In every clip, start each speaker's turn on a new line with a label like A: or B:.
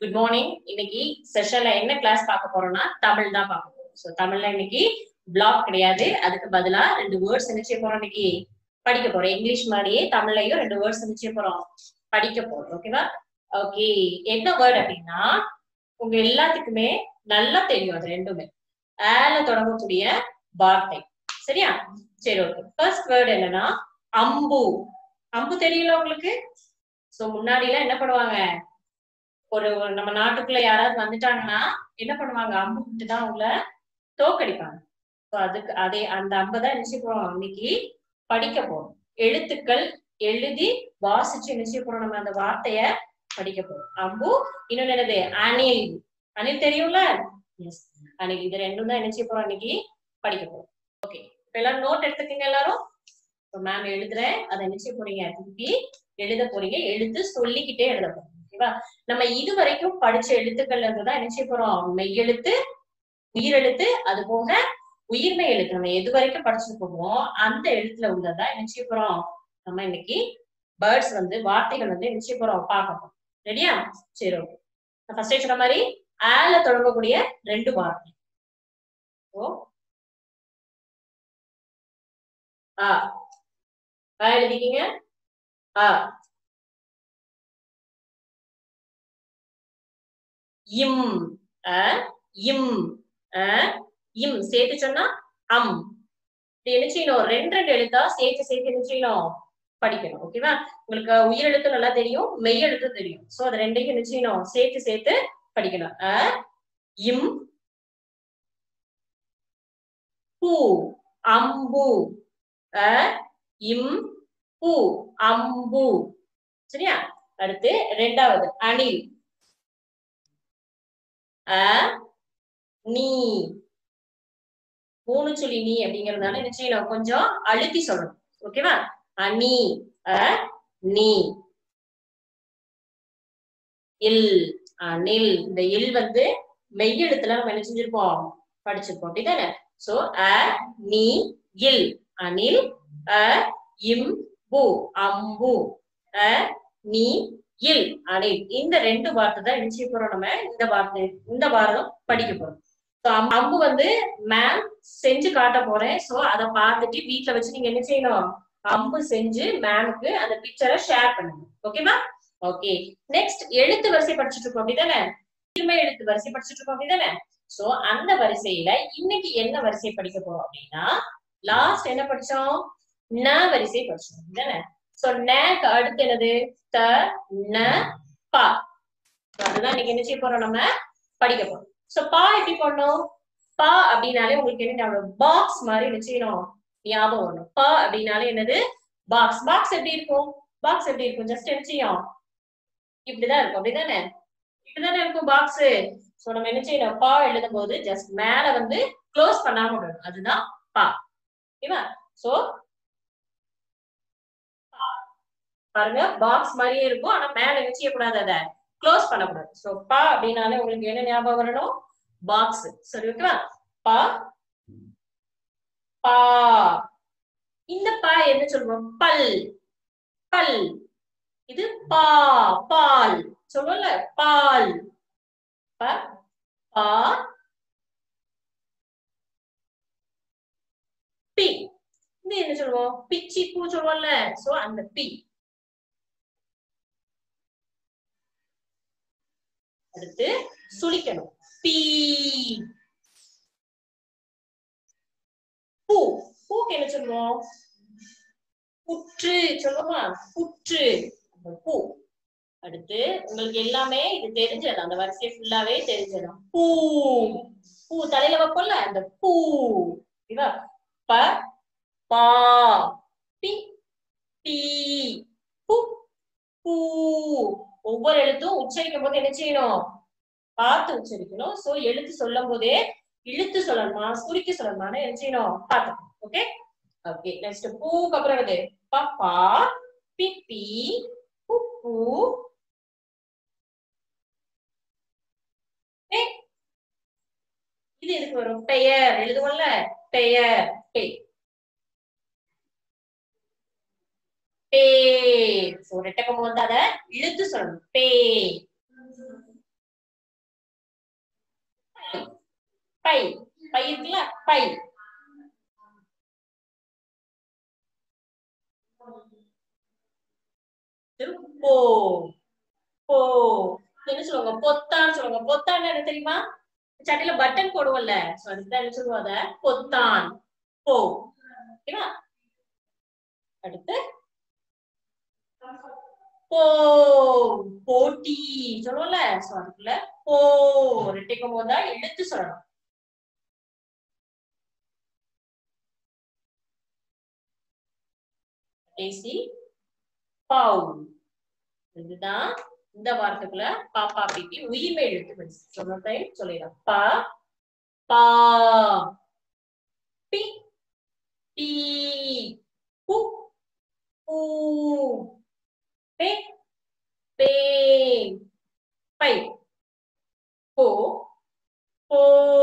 A: good morning இன்னைக்கு செஷன்ல என்ன class பார்க்க போறோம்னா தமிழ் தான் பார்க்க போறோம் ஸோ தமிழ்ல இன்னைக்கு பிளாக் கிடையாது அதுக்கு பதிலா ரெண்டு வேர்ட்ஸ் என்ன செய்ய போறோம் இன்னைக்கு படிக்க போறோம் இங்கிலீஷ் மாதிரியே தமிழ்லயும் ரெண்டு வேர்ட்ஸ் என்ன செய்ய போறோம் படிக்க போறோம் ஓகேவா ஓகே என்ன வேர்ட் அப்படின்னா உங்க எல்லாத்துக்குமே நல்லா தெரியும் அது ரெண்டுமே ஏல தொடங்கக்கூடிய வார்த்தை சரியா சரி ஓகே ஃபர்ஸ்ட் வேர்ட் என்னன்னா அம்பு அம்பு தெரியல உங்களுக்கு சோ முன்னாடி எல்லாம் என்ன பண்ணுவாங்க ஒரு ஒரு நம்ம நாட்டுக்குள்ள யாராவது வந்துட்டாங்கன்னா என்ன பண்ணுவாங்க அம்பு விட்டு தான் அவங்கள தோக்கடிப்பாங்க ஸோ அதுக்கு அதே அந்த அம்பை தான் என்ன செய்ய போறோம் இன்னைக்கு படிக்க போறோம் எழுத்துக்கள் எழுதி வாசிச்சு என்ன செய்ய போறோம் நம்ம அந்த வார்த்தைய படிக்க போறோம் அம்பு இன்னொன்னு என்னது அணில் அணில் தெரியும்ல எஸ் அணில் இது ரெண்டும் தான் என்ன செய்ய போறோம் இன்னைக்கு படிக்க போறோம் ஓகே இப்ப எல்லாரும் நோட் எடுத்துக்கங்க எல்லாரும் மேம் எழுதுறேன் அதை என்ன செய்ய போறீங்க திருப்பி எழுத போறீங்க எழுத்து சொல்லிக்கிட்டே எழுத போறோம் ஓகேவா நம்ம இது வரைக்கும் படிச்ச எழுத்துக்கள்ல இருந்து தான் என்ன செய்ய போறோம் மெய்யெழுத்து உயிரெழுத்து அது போக உயிர்மை எழுத்து நம்ம எது வரைக்கும் படிச்சிருக்கோமோ அந்த எழுத்துல உள்ளதா என்ன செய்ய போறோம் நம்ம இன்னைக்கு பேர்ட்ஸ் வந்து வார்த்தைகள் வந்து என்ன செய்ய போறோம் பார்க்க போறோம் ரெடியா சரி ஓகே ஃபர்ஸ்ட் சொன்ன மாதிரி ஆல தொடங்கக்கூடிய ரெண்டு வார்த்தை ஓ ஆ ஆ எழுதிக்கீங்க ஆ இம் அ இம் அ இம் சேர்த்து சொன்னா அம் இது என்ன செய்யணும் ரெண்டு ரெண்டு எழுத்தா சேர்த்து சேர்த்து என்ன செய்யணும் படிக்கணும் ஓகேவா உங்களுக்கு உயிரெழுத்து நல்லா தெரியும் மெய் எழுத்து தெரியும் சோ அது ரெண்டையும் என்ன செய்யணும் சேர்த்து சேர்த்து படிக்கணும் அ இம் பூ அம்பு அ இம் பூ அம்பு சரியா அடுத்து ரெண்டாவது அணில் அ நீ மூணு சொல்லி நீ அப்படிங்கறதுனால என்ன செய்யணும் கொஞ்சம் அழுத்தி சொல்லணும் ஓகேவா அணி அ நீ இல் அணில் இந்த இல் வந்து மெய்யெழுத்துல நம்ம என்ன செஞ்சிருப்போம் படிச்சிருப்போம் அப்படிதானே சோ அ நீ இல் அணில் அ இம் பு அம்பு அ நீ இல் அணில் இந்த ரெண்டு வார்த்தை தான் என்ன செய்ய போறோம் நம்ம இந்த வார்த்தை இந்த வாரம் படிக்க போறோம் ஸோ அம்பு வந்து மேம் செஞ்சு காட்ட போறேன் ஸோ அதை பார்த்துட்டு வீட்டுல வச்சு நீங்க என்ன செய்யணும் அம்பு செஞ்சு மேமுக்கு அந்த பிக்சரை ஷேர் பண்ணுங்க ஓகேவா ஓகே நெக்ஸ்ட் எழுத்து வரிசை படிச்சுட்டு இருக்கோம் அப்படிதானே உரிமை எழுத்து வரிசை படிச்சுட்டு இருக்கோம் அப்படிதானே சோ அந்த வரிசையில இன்னைக்கு என்ன வரிசை படிக்க போறோம் அப்படின்னா லாஸ்ட் என்ன படிச்சோம் ந வரிசை படிச்சோம் அப்படிதானே சோ நேக்கு அடுத்து என்னது த ந பா அதுதான் இன்னைக்கு என்ன செய்ய போறோம் நம்ம படிக்க போறோம் சோ பா எப்படி பண்ணும் பா அப்படின்னாலே உங்களுக்கு என்ன ஞாபகம் பாக்ஸ் மாதிரி என்ன செய்யணும் ஞாபகம் வரணும் பா அப்படின்னாலே என்னது பாக்ஸ் பாக்ஸ் எப்படி இருக்கும் பாக்ஸ் எப்படி இருக்கும் ஜஸ்ட் என்ன செய்யும் இப்படிதான் இருக்கும் அப்படிதானே இப்படிதானே இருக்கும் பாக்ஸ் சோ நம்ம என்ன செய்யணும் பா எழுதும் போது ஜஸ்ட் மேல வந்து க்ளோஸ் பண்ணாம விடணும் அதுதான் பா ஓகேவா சோ பாருங்க பாக்ஸ் மாதிரியே இருக்கும் ஆனா மேல என்ன செய்யக்கூடாது அதை க்ளோஸ் பண்ணக்கூடாது சோ பா அப்படின்னாலே உங்களுக்கு என்ன ஞாபகம் வரணும் பாக்ஸ் சரி ஓகேவா பா பா இந்த பா என்ன சொல்லுவோம் பல் பல் இது பா பால் சொல்லுவோம்ல பால் பா பா பி இது என்ன சொல்லுவோம் பிச்சி பூ சொல்லுவோம்ல சோ அந்த பி அடுத்து சுழிக்கணும் பீ பூ பூக்கு என்ன சொல்லுவோம் புற்று சொல்லுவோமா புற்று அந்த பூ அடுத்து உங்களுக்கு எல்லாமே இது தெரிஞ்சது அந்த வரிசை ஃபுல்லாவே தெரிஞ்சிடும் பூ பூ தலையில வைப்போம்ல அந்த பூ ஓகேவா ப பா பி பி பூ பூ ஒவ்வொரு எழுத்தும் உச்சரிக்கும் போது என்ன செய்யணும் பார்த்து உச்சரிக்கணும் சோ எழுத்து சொல்லும் போதே இழுத்து சொல்லணுமா சுருக்கி சொல்லணுமான்னு என்ன செய்யணும் பார்த்துக்கணும் ஓகே ஓகே நெக்ஸ்ட் பூக்கு அப்புறம் என்னது பப்பா பிப்பி பூ இது எதுக்கு வரும் பெயர் எழுதுவோம்ல பெயர் பே பே சோ ரெட்டக்கம் வந்து அத இழுத்து சொல்லணும் பே பை பை இருக்குல்ல பை போ போ என்ன சொல்லுவாங்க பொத்தான்னு சொல்லுவாங்க பொத்தான்னு என்ன தெரியுமா சட்டையில பட்டன் போடுவோம்ல சோ அதுக்குதான் என்ன சொல்லுவாங்க பொத்தான் போ ஓகேவா அடுத்து போ போட்டி சொல்லுவோம்ல சோ அதுக்குள்ள போ ரெட்டைக்கும் போதா எழுத்து சொல்லணும் கடைசி பவு இதுதான் இந்த வார்த்தைக்குள்ள பாப்பா பிபி உயிர்மை எழுத்து படிச்சு சொன்னதை சொல்லிடலாம் ப பா பி டி பு பூ பே பே பை போ போ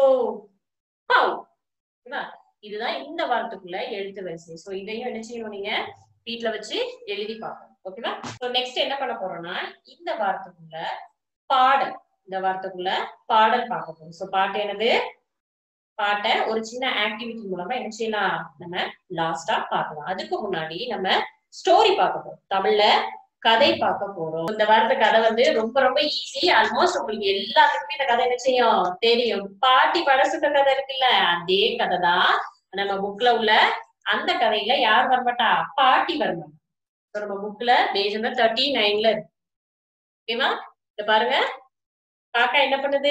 A: பவ் ஓகேவா இதுதான் இந்த வார்த்தைக்குள்ள எழுத்து வரிசை சோ இதையும் என்ன செய்யணும் நீங்க வீட்ல வச்சு எழுதி பார்க்கணும் ஓகேவா சோ நெக்ஸ்ட் என்ன பண்ண போறோம்னா இந்த வார்த்தைக்குள்ள பாடல் இந்த வார்த்தைக்குள்ள பாடல் பார்க்க போறோம் சோ பாட்டு என்னது பாட்டை ஒரு சின்ன ஆக்டிவிட்டி மூலமா என்ன செய்யலாம் நம்ம லாஸ்டா பார்க்கலாம் அதுக்கு முன்னாடி நம்ம ஸ்டோரி பார்க்க போறோம் தமிழ்ல கதை பார்க்க போறோம் இந்த வாரத்து கதை வந்து ரொம்ப ரொம்ப ஈஸி ஆல்மோஸ்ட் உங்களுக்கு எல்லாத்துக்குமே இந்த கதை என்ன செய்யும் தெரியும் பாட்டி படசுத்த கதை இருக்குல்ல அதே கதை தான் நம்ம புக்ல உள்ள அந்த கதையில யார் வரமாட்டா பாட்டி வரமாட்டா So, நம்ம புக்ல பேஜ் நம்பர் தேர்ட்டி நைன்ல இருக்கு ஓகேவா இத பாருங்க காக்கா என்ன பண்ணுது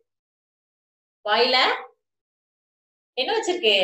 A: வாயில என்ன வச்சிருக்கு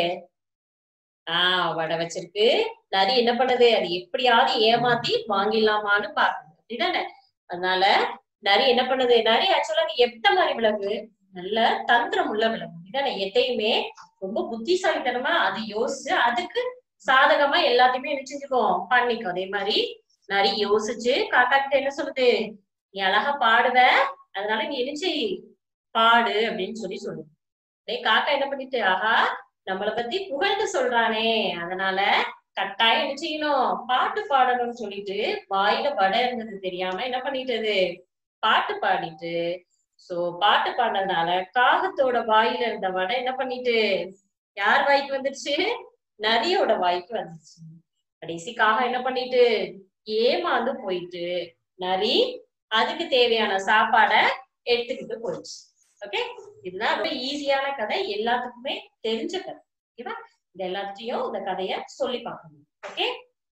A: ஆஹ் வடை வச்சிருக்கு நரி என்ன பண்ணுது அது எப்படியாவது ஏமாத்தி வாங்கிடலாமான்னு பாக்குது அப்படிதானே அதனால நரி என்ன பண்ணுது நரி ஆக்சுவலா அது எத்த மாதிரி விலங்கு நல்ல தந்திரம் உள்ள விலங்கு அப்படிதானே எதையுமே ரொம்ப புத்திசாலித்தனமா அது யோசிச்சு அதுக்கு சாதகமா எல்லாத்தையுமே என்ன செஞ்சுக்கும் பண்ணிக்கும் அதே மாதிரி நரி யோசிச்சு காக்கா கிட்ட என்ன சொல்லுது நீ அழகா பாடுவ அதனால நீ என்ன செய் பாடு அப்படின்னு சொல்லி சொல்லுது அதே காக்கா என்ன பண்ணிட்டு ஆஹா நம்மள பத்தி புகழ்ந்து சொல்றானே அதனால கட்டாயம் என்ன செய்யணும் பாட்டு பாடணும்னு சொல்லிட்டு வாயில வடை இருந்தது தெரியாம என்ன பண்ணிட்டது பாட்டு பாடிட்டு சோ பாட்டு பாடினதுனால காகத்தோட வாயில இருந்த வடை என்ன பண்ணிட்டு யார் வாய்க்கு வந்துருச்சு நரியோட வாய்க்கு வந்துச்சு கடைசி காகம் என்ன பண்ணிட்டு ஏமாந்து போயிட்டு நரி அதுக்கு தேவையான சாப்பாட எடுத்துக்கிட்டு போயிடுச்சு ஓகே இதுதான் ரொம்ப ஈஸியான கதை எல்லாத்துக்குமே தெரிஞ்ச கதை ஓகேவா இது எல்லாத்தையும் இந்த கதைய சொல்லி பார்க்கணும் ஓகே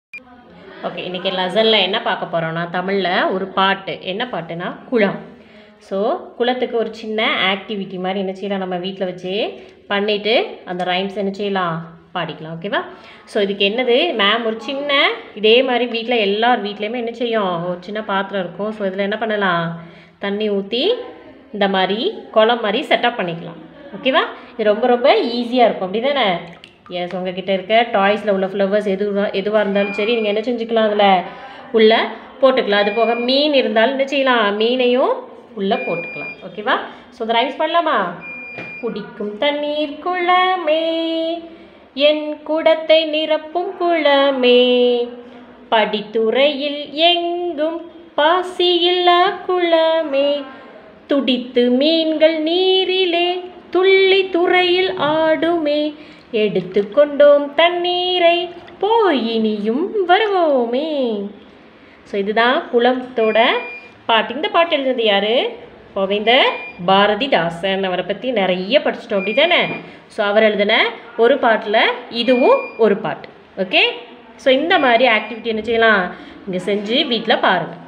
A: ஓகே இன்னைக்கு லெசன்ல என்ன பார்க்க போறோம்னா தமிழ்ல ஒரு பாட்டு என்ன பாட்டுனா குளம் ஸோ குளத்துக்கு ஒரு சின்ன ஆக்டிவிட்டி மாதிரி என்ன செய்யலாம் நம்ம வீட்டில் வச்சு பண்ணிட்டு அந்த ரைம்ஸ் என்ன செய்யலாம் பாடிக்கலாம் ஓகேவா ஸோ இதுக்கு என்னது மேம் ஒரு சின்ன இதே மாதிரி வீட்டில் எல்லார் வீட்லேயுமே என்ன செய்யும் ஒரு சின்ன பாத்திரம் இருக்கும் ஸோ இதில் என்ன பண்ணலாம் தண்ணி ஊற்றி இந்த மாதிரி குளம் மாதிரி செட்டப் பண்ணிக்கலாம் ஓகேவா இது ரொம்ப ரொம்ப ஈஸியாக இருக்கும் அப்படி தானே எஸ் உங்ககிட்ட இருக்க டாய்ஸில் உள்ள ஃப்ளவர்ஸ் எது எதுவாக இருந்தாலும் சரி நீங்கள் என்ன செஞ்சுக்கலாம் அதில் உள்ளே போட்டுக்கலாம் அது போக மீன் இருந்தாலும் என்ன செய்யலாம் மீனையும் உள்ளே போட்டுக்கலாம் ஓகேவா ஸோ இந்த ரைம்ஸ் பண்ணலாமா குடிக்கும் தண்ணீர் குளமே என் குடத்தை நிரப்பும் குளமே படித்துறையில் எங்கும் பாசியில்லா குளமே துடித்து மீன்கள் நீரிலே துள்ளி துறையில் ஆடுமே எடுத்து கொண்டோம் தண்ணீரை போய் இனியும் வருவோமே ஸோ இதுதான் குளத்தோட பாட்டு இந்த பாட்டு எழுதுனது யாரு கோவிந்தர் பாரதிதாசன் அவரை பற்றி நிறைய படிச்சிட்டோம் அப்படி தானே ஸோ அவர் எழுதின ஒரு பாட்டில் இதுவும் ஒரு பாட்டு ஓகே ஸோ இந்த மாதிரி ஆக்டிவிட்டி என்ன செய்யலாம் இங்கே செஞ்சு வீட்டில் பாருங்கள்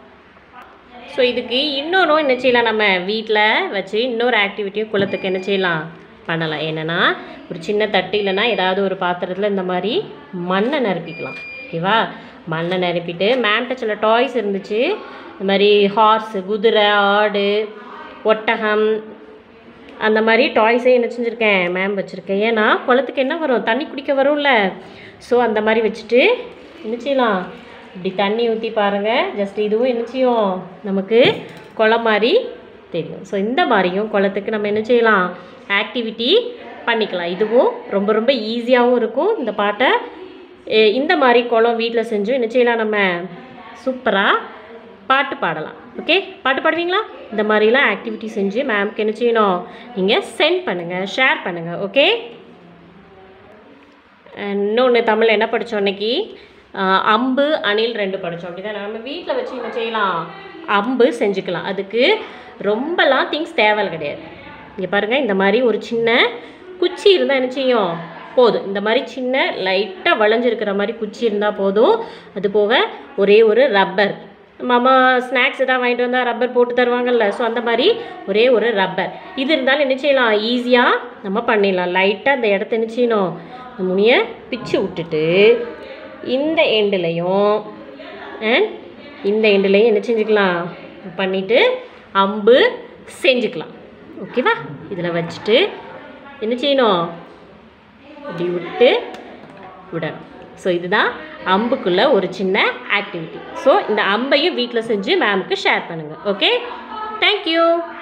A: ஸோ இதுக்கு இன்னொன்றும் என்ன செய்யலாம் நம்ம வீட்டில் வச்சு இன்னொரு ஆக்டிவிட்டியும் குளத்துக்கு என்ன செய்யலாம் பண்ணலாம் என்னென்னா ஒரு சின்ன தட்டு இல்லைன்னா ஏதாவது ஒரு பாத்திரத்தில் இந்த மாதிரி மண்ணை நிரப்பிக்கலாம் ஓகேவா மண்ணை நிரப்பிட்டு மேம்கிட்ட சில டாய்ஸ் இருந்துச்சு இந்த மாதிரி ஹார்ஸு குதிரை ஆடு ஒட்டகம் அந்த மாதிரி டாய்ஸே என்ன செஞ்சுருக்கேன் மேம் வச்சுருக்கேன் ஏன்னா குளத்துக்கு என்ன வரும் தண்ணி குடிக்க வரும்ல ஸோ அந்த மாதிரி வச்சுட்டு என்ன செய்யலாம் இப்படி தண்ணி ஊற்றி பாருங்கள் ஜஸ்ட் இதுவும் என்ன செய்யும் நமக்கு குளம் மாதிரி தெரியும் ஸோ இந்த மாதிரியும் குளத்துக்கு நம்ம என்ன செய்யலாம் ஆக்டிவிட்டி பண்ணிக்கலாம் இதுவும் ரொம்ப ரொம்ப ஈஸியாகவும் இருக்கும் இந்த பாட்டை எ, இந்த மாதிரி குளம் வீட்டில் செஞ்சும் என்ன செய்யலாம் நம்ம சூப்பராக பாட்டு பாடலாம் ஓகே பாட்டு பாடுவீங்களா இந்த மாதிரிலாம் ஆக்டிவிட்டி செஞ்சு மேம்க்கு என்ன செய்யணும் நீங்கள் சென்ட் பண்ணுங்கள் ஷேர் பண்ணுங்கள் ஓகே இன்னொன்று தமிழ் என்ன படித்தோம் இன்னைக்கு ஆஹ் அம்பு அணில் ரெண்டு படித்தோம் அப்படி தான் நம்ம வீட்டில் வச்சு என்ன செய்யலாம் அம்பு செஞ்சுக்கலாம் அதுக்கு ரொம்பலாம் திங்ஸ் தேவை கிடையாது இங்கே பாருங்கள் இந்த மாதிரி ஒரு சின்ன குச்சி இருந்தால் என்ன செய்யும் போதும் இந்த மாதிரி சின்ன லைட்டாக வளைஞ்சிருக்கிற மாதிரி குச்சி இருந்தால் போதும் அது போக ஒரே ஒரு ரப்பர் மாமா ஸ்நாக்ஸ் எதாவது வாங்கிட்டு வந்தால் ரப்பர் போட்டு தருவாங்கல்ல ஸோ அந்த மாதிரி ஒரே ஒரு ரப்பர் இது இருந்தாலும் என்ன செய்யலாம் ஈஸியாக நம்ம பண்ணிடலாம் லைட்டாக அந்த இடத்த என்ன செய்யணும் இந்த முனியை பிச்சு விட்டுட்டு இந்த எண்டுலையும் அண்ட் இந்த எண்டுலையும் என்ன செஞ்சுக்கலாம் பண்ணிவிட்டு அம்பு செஞ்சுக்கலாம் ஓகேவா இதில் வச்சுட்டு என்ன செய்யணும் இப்படி விட்டு விடணும் ஸோ இதுதான் அம்புக்குள்ள ஒரு சின்ன ஆக்டிவிட்டி ஸோ இந்த அம்பையும் வீட்டில் செஞ்சு மேமுக்கு ஷேர் பண்ணுங்கள் ஓகே தேங்க்யூ